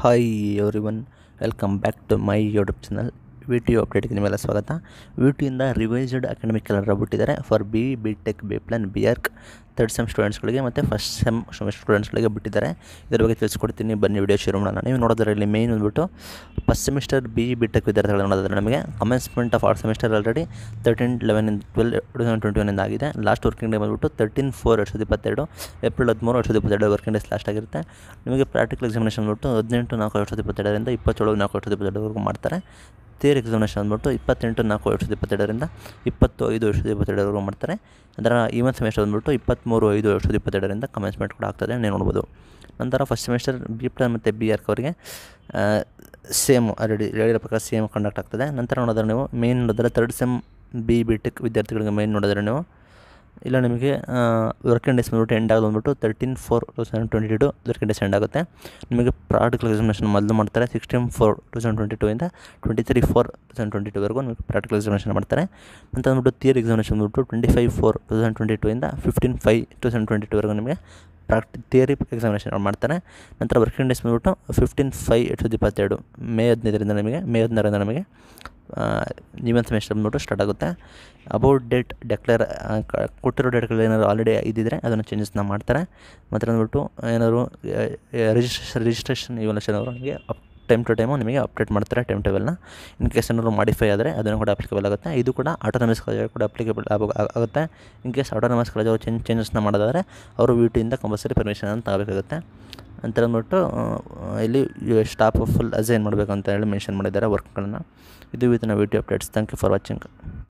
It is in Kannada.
hi everyone welcome back to my YouTube channel V T U ಅಪ್ಡೇಟ್ಗೆ ನಿಮ್ಮೆಲ್ಲ ಸ್ವಾಗತ ವಿ ಟಿಯಿಂದ ರಿವೈಸ್ಡ್ ಅಕಾಡೆಮಿಕ್ ಕ್ಯಾಲೆಂಡರ್ ಬಿಟ್ಟಿದ್ದಾರೆ for B B tech B plan B arch third sem ಸ್ಟೂಡೆಂಟ್ಸ್ಗಳಿಗೆ ಮತ್ತು ಫಸ್ಟ್ ಸೆಮ್ ಸ್ಟೂಡೆಂಟ್ಸ್ಗಳಿಗೆ ಬಿಟ್ಟಿದ್ದಾರೆ ಇದ್ರ ಬಗ್ಗೆ ತಿಳಿಸ್ಕೊಡ್ತೀನಿ ಬನ್ನಿ ವಿಡಿಯೋ ಶುರು ಮಾಡೋಣ ನೀವು ನೋಡೋದ್ರೆ ಇಲ್ಲಿ ಮೇನ್ ಬಂದ್ಬಿಟ್ಟು first semester B B tech ವಿದ್ಯಾರ್ಥಿಗಳು ನೋಡಿದ್ರೆ ನಮಗೆ commencement of our semester already thirteen eleven twelve two thousand twenty ಒನ್ನಿಂದ ಆಗಿದೆ ಲಾಸ್ಟ್ ವರ್ಕಿಂಗ್ ಡೇ ಬಂದ್ಬಿಟ್ಟು ತರ್ಟೀನ್ ಫೋರ್ ಎರಡು ಸಾವಿರದ ಇಪ್ಪತ್ತೆರಡು ಏಪ್ರಿಲ್ ಹದಿಮೂರು ಎರಡು ಸಾವಿರದ ಇಪ್ಪತ್ತೆರಡು ವರ್ಕಿಂಗ್ ಡೇಸ್ ಲಾಸ್ಟ್ ಆಗಿರುತ್ತೆ ನಿಮಗೆ ಪ್ರಾಕ್ಟಿಕಲ್ ಎಕ್ಸಾಮಿನೇಷನ್ ಬಂದ್ಬಿಟ್ಟು ಹದಿನೆಂಟು ನಾಲ್ಕು ಎರಡು ಸಾವಿರದ ಇಪ್ಪತ್ತೆರಡರಿಂದ ಇಪ್ಪತ್ತೇಳು ನಾಲ್ಕು ಎರಡು ಸಾವಿರದ ಇಪ್ಪತ್ತೆರಡವರೆಗೂ ಮಾಡ್ತಾರೆ ಥಿಯರಿ ಎಕ್ಸಾಮಿನೇಷನ್ ಬಂದ್ಬಿಟ್ಟು ಇಪ್ಪತ್ತೆಂಟು ನಾಲ್ಕು ಎರಡು ಸಾವಿರದ ಇಪ್ಪತ್ತೆರಡರಿಂದ ಇಪ್ಪತ್ತು ಐದು ಎರಡು ಸಾವಿರದ ಇಪ್ಪತ್ತೆರಡವರೆಗೂ ಮಾಡ್ತಾರೆ ಅದರ ಈವನ್ ಸೆಮಿಸ್ಟರ್ ಬಂದ್ಬಿಟ್ಟು ಇಪ್ಪತ್ತ್ಮೂರು ಐದು ಎರಡು ಸಾವಿರದ ಇಪ್ಪತ್ತೆರಡರಿಂದ ಕಮೆನ್ಸ್ಮೆಂಟ್ ಕೂಡ ಆಗ್ತದೆ ನೀವು ನೋಡ್ಬೋದು ನಂತರ ಫಸ್ಟ್ ಸೆಮಿಸ್ಟರ್ ಬಿ ಪ್ಲಾನ್ ಮತ್ತು ಬಿ ಆರ್ಕ್ ಅವರಿಗೆ ಸೇಮ್ ಆಲ್ರೆಡಿ ಹೇಳಿರೋ ಪ್ರಕಾರ ಸೇಮ್ ಕಂಡಕ್ಟ್ ಆಗ್ತದೆ ನಂತರ ನೋಡಿದ್ರೆ ನೀವು ಮೇನ್ ನೋಡಿದ್ರೆ third sem B B tech ವಿದ್ಯಾರ್ಥಿಗಳಿಗೆ ಮೇನ್ ನೋಡಿದ್ರೆ ನೀವು ಇಲ್ಲ ನಿಮಗೆ ವರ್ಕಿಂಗ್ ಡೇಸ್ ಬಂದ್ಬಿಟ್ಟು ಎಂಡ್ ಆಗೋದು ಬಂದ್ಬಿಟ್ಟು thirteen four two thousand twenty two working days end ಆಗುತ್ತೆ ನಿಮಗೆ ಪ್ರಾಕ್ಟಿಕಲ್ ಎಕ್ಸಾಮಿನೇಷನ್ ಮೊದಲು ಮಾಡ್ತಾರೆ sixteen four two thousand twenty two ಇಂದ twenty three four two thousand twenty ಟೂವರೆಗೂ ನಿಮಗೆ ಪ್ರಾಕ್ಟಿಕಲ್ ಎಕ್ಸಾಮಿನೇಷನ್ ಮಾಡ್ತಾರೆ ಅಂತ ಅಂದ್ಬಿಟ್ಟು ಥಿಯರಿ ಎಕ್ಸಾಮಿನೇಷನ್ ಬಂದ್ಬಿಟ್ಟು twenty five four two thousand twenty two ಇಂದ fifteen five two thousand twenty ಟೂವರೆಗೂ ನಿಮಗೆ ಪ್ರಾಕ್ಟಿ ಥಿಯರಿ ಎಕ್ಸಾಮಿನೇಷನ್ ಮಾಡ್ತಾರೆ ನಂತರ ವರ್ಕಿಂಗ್ ಡೇಸ್ ಬಂದ್ಬಿಟ್ಟು ಫಿಫ್ಟೀನ್ ಫೈವ್ ಎರಡು ಸಾವಿರದ ಇಪ್ಪತ್ತೆರಡು ಮೇ ಹದಿನೈದರಿಂದ ನಮಗೆ ಮೇ ಹದಿನಾರರಿಂದ ನಮಗೆ ಈವನ್ ಸೆಮಿಸ್ಟರ್ ಬಂದ್ಬಿಟ್ಟು ಸ್ಟಾರ್ಟ್ ಆಗುತ್ತೆ ಅಬೌಟ್ ಡೇಟ್ ಡೆಕ್ಲೇರ್ ಕೊಟ್ಟಿರೋ ಡೇಟ್ಗಳು ಏನಾದ್ರು ಆಲ್ರೆಡಿ ಇದ್ದಿದ್ರೆ ಅದನ್ನು ಚೇಂಜಸ್ನ ಮಾಡ್ತಾರೆ ಮತ್ತು ಅಂದ್ಬಿಟ್ಟು ಏನಾದ್ರು ರಿಜಿಸ್ಟ್ರೇಷನ್ ರಿಜಿಸ್ಟ್ರೇಷನ್ ಇವೆಲ್ಲ ಅವರು ನಿಮಗೆ ಅಪ್ ಟೈಮ್ ಟು ಟೈಮು ನಿಮಗೆ ಅಪ್ಡೇಟ್ ಮಾಡ್ತಾರೆ ಟೈಮ್ ಟೇಬಲ್ನ ಇನ್ ಕೇಸ್ ಏನಾದ್ರು ಮಾಡಿಫೈ ಆದರೆ ಅದನ್ನು ಕೂಡ ಅಪ್ಲಿಕೇಬಲ್ ಆಗುತ್ತೆ ಇದು ಕೂಡ ಆಟೋನಮಸ್ ಕಾಲೇಜ್ ಕೂಡ ಅಪ್ಲಿಕೇಬಲ್ ಆಗುತ್ತೆ ಇನ್ ಕೇಸ್ ಆಟೋನಮಸ್ ಕಾಲೇಜ್ ಅವರು ಚೇಂಜ್ ಚೇಂಜಸ್ನ ಮಾಡೋದಾದರೆ ಅವರು ವಿ ಟಿಯಿಂದ ಕಂಪಲ್ಸರಿ ಪರ್ಮಿಷನ್ ಅಂತ ತಗೋಬೇಕಾಗುತ್ತೆ ಅಂತ ಅಂದ್ಬಿಟ್ಟು ಇಲ್ಲಿ ಸ್ಟಾಫ್ ಫುಲ್ ಅಸೈನ್ ಮಾಡಬೇಕು ಅಂತ ಹೇಳಿ ಮೆನ್ಷನ್ ಮಾಡಿದ್ದಾರೆ ವರ್ಕ್ಗಳನ್ನು ಇದು with V T updates thank you for watching